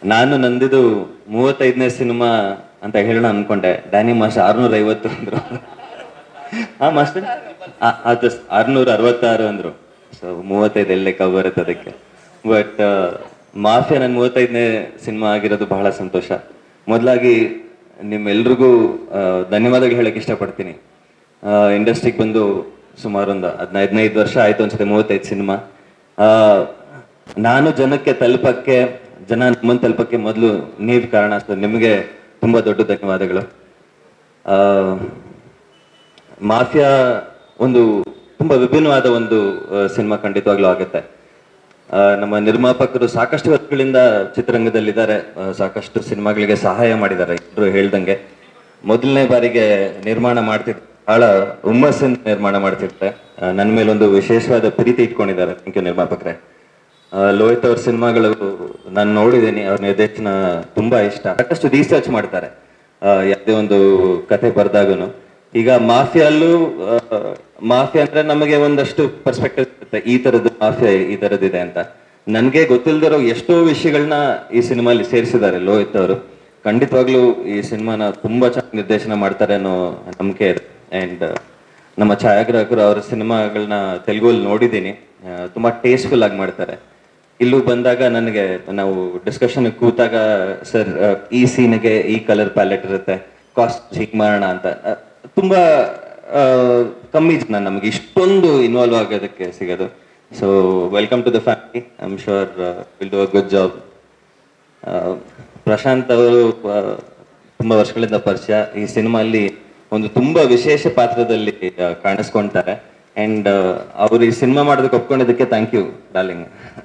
ನಾನು ನಂದಿದು ಮೂವತ್ತೈದನೇ ಸಿನಿಮಾ ಅಂತ ಹೇಳೋಣ ಅನ್ಕೊಂಡೆ ಡ್ಯಾನಿ ಮಾಸ್ಟರ್ ಆರ್ನೂರ ಐವತ್ತು ಅಂದ್ರು ಹಾ ಮಾಸ್ಟರ್ ಆ- ಅದು ಆರ್ನೂರ ಅರವತ್ತಾರು ಅಂದ್ರು ಸೊ ಮೂವತ್ತೈದು ಎಲ್ಲೇ ಕವ್ ಬರುತ್ತೆ ಅದಕ್ಕೆ ಬಟ್ ಮಾಫಿಯಾ ನನ್ನ ಮೂವತ್ತೈದನೇ ಸಿನಿಮಾ ಆಗಿರೋದು ಬಹಳ ಸಂತೋಷ ಮೊದಲಾಗಿ ನಿಮ್ಮೆಲ್ರಿಗೂ ಆ, ಧನ್ಯವಾದಗಳು ಹೇಳಕ್ ಇಷ್ಟಪಡ್ತೀನಿ ಇಂಡಸ್ಟ್ರಿಗೆ ಬಂದು ಸುಮಾರು ಒಂದು ಹದಿನೈದು ಹದಿನೈದು ವರ್ಷ ಆಯ್ತು ಅನ್ಸುತ್ತೆ ಮೂವತ್ತೈದು ಸಿನಿಮಾ ನಾನು ಜನಕ್ಕೆ ತಲುಪಕ್ಕೆ ಜನ ನಮ್ಮನ್ನು ತಲುಪಕ್ಕೆ ಮೊದಲು ನೀವು ಕಾರಣ ಸೊ ನಿಮಗೆ ತುಂಬಾ ದೊಡ್ಡ ಧನ್ಯವಾದಗಳು ಆ, ಮಾಫಿಯಾ ಒಂದು ತುಂಬಾ ವಿಭಿನ್ನವಾದ ಒಂದು ಸಿನಿಮಾ ಖಂಡಿತವಾಗ್ಲೂ ಆಗುತ್ತೆ ಆ, ನಮ್ಮ ನಿರ್ಮಾಪಕರು ಸಾಕಷ್ಟು ವರ್ಷಗಳಿಂದ ಚಿತ್ರರಂಗದಲ್ಲಿದ್ದಾರೆ ಆ, ಸಾಕಷ್ಟು ಸಿನಿಮಾಗಳಿಗೆ ಸಹಾಯ ಮಾಡಿದ್ದಾರೆ ಎಲ್ಲರೂ ಹೇಳ್ದಂಗೆ ಮೊದಲನೇ ಬಾರಿಗೆ ನಿರ್ಮಾಣ ಮಾಡ್ತಿದ್ರು ಬಹಳ ಹುಮ್ಮಸ್ಸಿಂದ ನಿರ್ಮಾಣ ಮಾಡ್ತಿರ್ತಾರೆ ನನ್ನ ಮೇಲೆ ಒಂದು ವಿಶೇಷವಾದ ಪ್ರೀತಿ ಇಟ್ಕೊಂಡಿದ್ದಾರೆ ಥ್ಯಾಂಕ್ ಯು ನಿರ್ಮಾಪಕರೇ ಆ, ಲೋಹಿತ್ ಅವ್ರ ಸಿನಿಮಾಗಳು ನಾನು ನೋಡಿದ್ದೀನಿ ಅವ್ರ ನಿರ್ದೇಶನ ತುಂಬಾ ಇಷ್ಟ ಸಾಕಷ್ಟು ರಿಸರ್ಚ್ ಮಾಡ್ತಾರೆ ಆ, ಯಾವುದೇ ಒಂದು ಕತೆ ಬರ್ದಾಗನು ಈಗ ಮಾಫಿಯಲ್ಲೂ ಮಾಫಿಯಾ ಅಂದ್ರೆ ನಮಗೆ ಒಂದಷ್ಟು ಪರ್ಸ್ಪೆಕ್ಟಿವ್ ಇರುತ್ತೆ ಈ ತರದ್ದು ಮಾಫಿಯಾ ಈ ತರದಿದೆ ಅಂತ ನನ್ಗೆ ಗೊತ್ತಿಲ್ದಿರೋ ಎಷ್ಟೋ ವಿಷಯಗಳನ್ನ ಈ ಸಿನಿಮಾಲಿ ಸೇರಿಸಿದ್ದಾರೆ ಲೋಹಿತ್ ಅವರು ಖಂಡಿತವಾಗ್ಲೂ ಈ ಸಿನಿಮಾನ ತುಂಬಾ ಚೆನ್ನಾಗಿ ನಿರ್ದೇಶನ ಮಾಡ್ತಾರೆ ಅನ್ನೋ ನಂಬಿಕೆ ಇದೆ ಅಂಡ್ ನಮ್ಮ ಛಾಯಾಗ್ರಾಹಕರು ಅವರ ಸಿನಿಮಾಗಳನ್ನ ತೆಲುಗಲ್ಲಿ ನೋಡಿದ್ದೀನಿ ಆ, ತುಂಬಾ ಟೇಸ್ಟ್ಫುಲ್ ಆಗಿ ಮಾಡ್ತಾರೆ ಇಲ್ಲೂ ಬಂದಾಗ ನನಗೆ ನಾವು ಡಿಸ್ಕಷನ್ ಕೂತಾಗ ಸರ್ ಈ ಸೀನ್ಗೆ ಈ ಕಲರ್ ಪ್ಯಾಲೆಟ್ ಇರುತ್ತೆ ಕಾಸ್ಟ್ ಹೀಗೆ ಮಾಡೋಣ ಅಂತ ಆ, ತುಂಬಾ ಆ, ಕಮ್ಮಿ ಜನ ನಮಗೆ ಇಷ್ಟೊಂದು ಇನ್ವಾಲ್ವ್ ಆಗೋದಕ್ಕೆ ಸಿಗೋದು so welcome to the family I am sure will do a good job Prashanth ಅವರು ಆ, ತುಂಬಾ ವರ್ಷಗಳಿಂದ ಪರಿಚಯ ಈ ಸಿನಿಮಾಲ್ಲಿ ಒಂದು ತುಂಬಾ ವಿಶೇಷ ಪಾತ್ರದಲ್ಲಿ ಆ, ಕಾಣಿಸ್ಕೊಂತಾರೆ ಅಂಡ್ ಅವ್ರು ಈ ಸಿನಿಮಾ ಮಾಡೋದಕ್ಕೆ ಒಪ್ಕೊಂಡಿದ್ದಕ್ಕೆ ಥ್ಯಾಂಕ್ ಯು ಡಾರ್ಲಿಂಗ್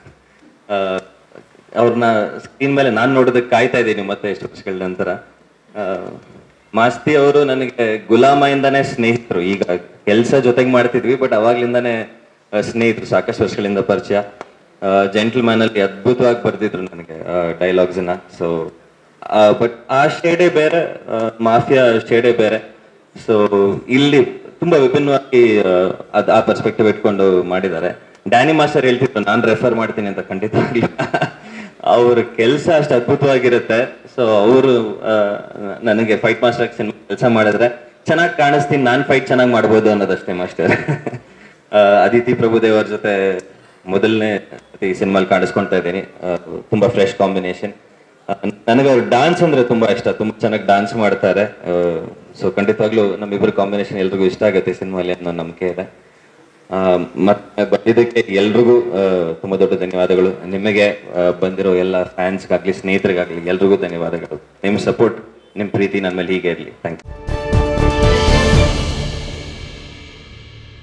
ಅವ್ರನ್ನ ಸ್ಕ್ರೀನ್ ಮೇಲೆ ನಾನು ನೋಡೋದಕ್ಕೆ ಕಾಯ್ತಾ ಇದ್ದೀನಿ ಮತ್ತೆ ಎಷ್ಟು ವರ್ಷಗಳ ನಂತರ ಆ, ಮಾಸ್ತಿ ಅವರು ನನಗೆ ಗುಲಾಮಯಿಂದಾನೇ ಸ್ನೇಹಿತರು ಈಗ ಕೆಲಸ ಜೊತೆಗೆ ಮಾಡ್ತಿದ್ವಿ ಬಟ್ ಅವಾಗ್ಲಿಂದಾನೇ ಆ, ಸ್ನೇಹಿತರು ಸಾಕಷ್ಟು ವರ್ಷಗಳಿಂದ ಪರಿಚಯ ಜೆಂಟಲ್ ಮ್ಯಾನ್ ಅಲ್ಲಿ ಅದ್ಭುತವಾಗಿ ಬರ್ದಿದ್ರು ನನಗೆ ಡೈಲಾಗ್ಸ್ ನ ಸೊ ಬಟ್ ಆ ಶೇಡೇ ಬೇರೆ ಮಾಫಿಯಾ ಶೇಡೇ ಬೇರೆ ಸೊ ಇಲ್ಲಿ ತುಂಬಾ ವಿಭಿನ್ನವಾಗಿ ಆ, ಅದ್ ಆ ಪರ್ಸ್ಪೆಕ್ಟಿವ್ ಇಟ್ಕೊಂಡು ಮಾಡಿದ್ದಾರೆ ಡ್ಯಾನಿ ಮಾಸ್ಟರ್ ಹೇಳ್ತಿದ್ರು ನಾನು ರೆಫರ್ ಮಾಡ್ತೀನಿ ಅಂತ ಖಂಡಿತವಾಗ್ಲಿ ಅವ್ರ ಕೆಲಸ ಅಷ್ಟು ಅದ್ಭುತವಾಗಿರುತ್ತೆ ಸೊ ಅವರು ನನಗೆ ಫೈಟ್ ಮಾಸ್ಟರ್ ಸಿನಿಮಾ ಕೆಲಸ ಮಾಡಿದ್ರೆ ಚೆನ್ನಾಗಿ ಕಾಣಿಸ್ತೀನಿ ನಾನು ಫೈಟ್ ಚೆನ್ನಾಗಿ ಮಾಡ್ಬೋದು ಅನ್ನೋದಷ್ಟೇ ಮಾಸ್ಟರ್ ಅದಿತಿ ಪ್ರಭುದೇವ್ ಅವ್ರ ಜೊತೆ ಮೊದಲನೇ ಈ ಸಿನಿಮಾಲ್ ಕಾಣಿಸ್ಕೊಳ್ತಾ ಇದ್ದೀನಿ ಆ, ತುಂಬಾ ಫ್ರೆಶ್ ಕಾಂಬಿನೇಷನ್ ನನಗೆ ಅವ್ರ ಡಾನ್ಸ್ ಅಂದ್ರೆ ತುಂಬಾ ಇಷ್ಟ ತುಂಬಾ ಚೆನ್ನಾಗಿ ಡಾನ್ಸ್ ಮಾಡ್ತಾರೆ ಸೊ ಖಂಡಿತವಾಗ್ಲೂ ನಮ್ಮಿಬ್ಬರು ಕಾಂಬಿನೇಷನ್ ಎಲ್ರಿಗೂ ಇಷ್ಟ ಆಗುತ್ತೆ ಸಿನಿಮಾಲಿ ಅನ್ನೋ ನಂಬಿಕೆ ಇದೆ ಆ, ಮತ್ತೆ ಬಂದಿದ್ದಕ್ಕೆ ಎಲ್ರಿಗೂ ಆ, ತುಂಬಾ ದೊಡ್ಡ ಧನ್ಯವಾದಗಳು ನಿಮಗೆ ಆ, ಬಂದಿರೋ ಎಲ್ಲ ಫ್ಯಾನ್ಸ್ಗಾಗ್ಲಿ ಸ್ನೇಹಿತರಿಗಾಗ್ಲಿ ಎಲ್ರಿಗೂ ಧನ್ಯವಾದಗಳು ನಿಮ್ಮ ಸಪೋರ್ಟ್ ನಿಮ್ಮ ಪ್ರೀತಿ ನನ್ನ ಮೇಲೆ ಹೀಗೆ ಇರಲಿ ಥ್ಯಾಂಕ್ ಯು